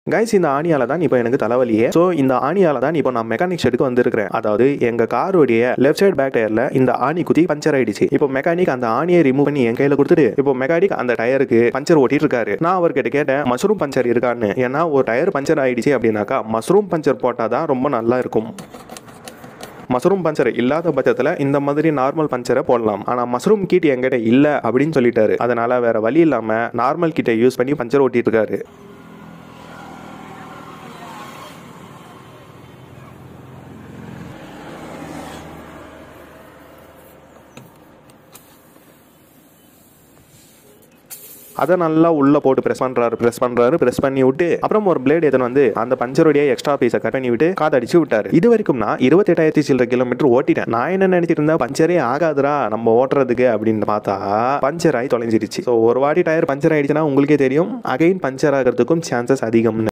guys இந்த ஆணியால தான் இப்போ எனக்கு தலைவலியே ஸோ இந்த ஆணியால தான் இப்போ நான் மெக்கானிக் ஷெட்டுக்கு வந்திருக்கிறேன் அதாவது எங்க காருடைய லெஃப்ட் சைடு பேக் டயர்ல இந்த ஆணி குத்தி பஞ்சர் ஆயிடுச்சு இப்போ மெக்கானிக் அந்த ஆணியை ரிமூவ் பண்ணி என் கையில கொடுத்துட்டு இப்போ மெக்கானிக் அந்த டயருக்கு பஞ்சர் ஓட்டிட்டு இருக்காரு நான் அவர்கிட்ட கேட்டேன் மஷ்ரூம் பஞ்சர் இருக்கான்னு ஏன்னா ஒரு டயர் பஞ்சர் ஆயிடுச்சு அப்படின்னாக்கா மஷ்ரூம் பஞ்சர் போட்டால் தான் ரொம்ப நல்லா இருக்கும் மஷ்ரூம் பஞ்சர் இல்லாத பட்சத்தில் இந்த மாதிரி நார்மல் பஞ்சரை போடலாம் ஆனால் மஷ்ரூம் கிட் என்கிட்ட இல்லை அப்படின்னு சொல்லிட்டாரு அதனால வேற வழி இல்லாமல் நார்மல் கிட்டை யூஸ் பண்ணி பஞ்சர் ஓட்டிட்டு இருக்காரு அதை நல்லா உள்ள போட்டு பிரஸ் பண்றாரு பிரஸ் பண்றாரு பிரஸ் பண்ணி விட்டு அப்புறம் ஒரு பிளேட் எத்தனை வந்து அந்த பஞ்சருடைய எக்ஸ்ட்ரா பீஸை கட் பண்ணி விட்டு காதடிச்சு விட்டாரு இது வரைக்கும் நான் இருபத்தெட்டாயிரத்தி சில்லற கிலோமீட்டர் ஓட்டிட்டேன் நான் என்ன நினைச்சிட்டு இருந்தேன் பஞ்சரே ஆகாதுடா நம்ம ஓட்டுறதுக்கு அப்படின்னு பார்த்தா பஞ்சர் ஆகி தொலைஞ்சிருச்சு ஸோ ஒரு வாட்டி டயர் பஞ்சர் ஆயிடுச்சுன்னா உங்களுக்கே தெரியும் அகைன் பஞ்சர் ஆகிறதுக்கும் சான்சஸ் அதிகம்னு